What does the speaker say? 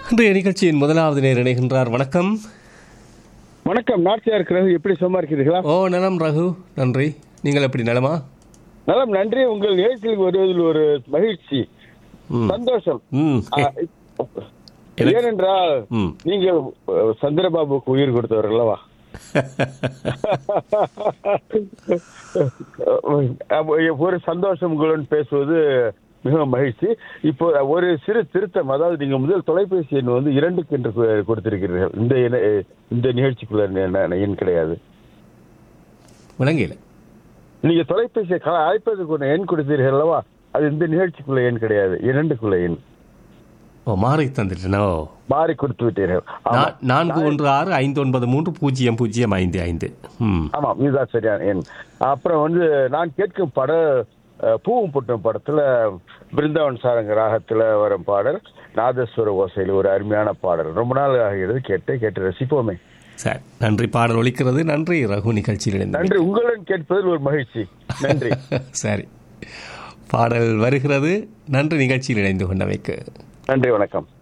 இன்றைய நிகழ்ச்சியின் முதலாவது நேர் இணைகின்றார் வணக்கம் வணக்கம் நாட்டியா இருக்கிறது எப்படி சும்மா இருக்கிறீர்களா ஓ நலம் ரகு நன்றி நீங்கள் எப்படி நலமா நலம் நன்றி உங்கள் நிகழ்ச்சியில் வருவதில் ஒரு மகிழ்ச்சி ம் சந்தோஷம் ம் ஆ, ஏனென்றால் ம் நீங்கள் அஹ், சந்திரபாபுக்கு உயிர் கொடுத்தவர் அல்லவா ஒரு சந்தோஷம் உங்களுடன் பேசுவது மிகவும் மகிழ்ச்சி இப்போ ஒரு சிறு திருத்தம் அதாவது நீங்க முதல் தொலைபேசி எண் வந்து இரண்டுக்கு என்று கு- கொடுத்திருக்கிறீர்கள் இந்த எண்ண- இந்த நிகழ்ச்சிக்குள்ள என்ன- எண் கிடையாது விளங்கல நீங்க தொலைபேசியை க- அழைப்பதற்கு ஒரு எண் கொடுத்தீர்கள் அல்லவா அது இந்த நிகழ்ச்சிக்குள்ள எண் கிடையாது இரண்டுக்குள்ள எண் ஓ மாறி தந்துட்டனோ மாறி கொடுத்து விட்டீர்கள் ஆமா. நா- நான்கு ஒன்று ஆறு ஐந்து ஒன்பது மூன்று பூஜ்ஜியம் பூஜ்ஜியம் ஐந்து ஐந்து ம் ஆமாம் இதுதான் சரியான எண் அப்புறம் வந்து நான் கேட்கும் பட அஹ், பூவும் புட்டும் படத்துல பிருந்தாவன் சாரங்க ராகத்துல வரும் பாடல் நாதஸ்வர ஓசையில் ஒரு அருமையான பாடல் ரொம்ப நாள் ஆகிறது கேட்டு கேட்டு ரசிப்போமே சரி நன்றி பாடல் ஒலிக்கிறது நன்றி ரகு நிகழ்ச்சியில் இணைந்து நன்றி உங்களுடன் கேட்பதில் ஒரு மகிழ்ச்சி நன்றி சரி பாடல் வருகிறது நன்றி நிகழ்ச்சியில் இணைந்து கொண்டமைக்கு நன்றி வணக்கம்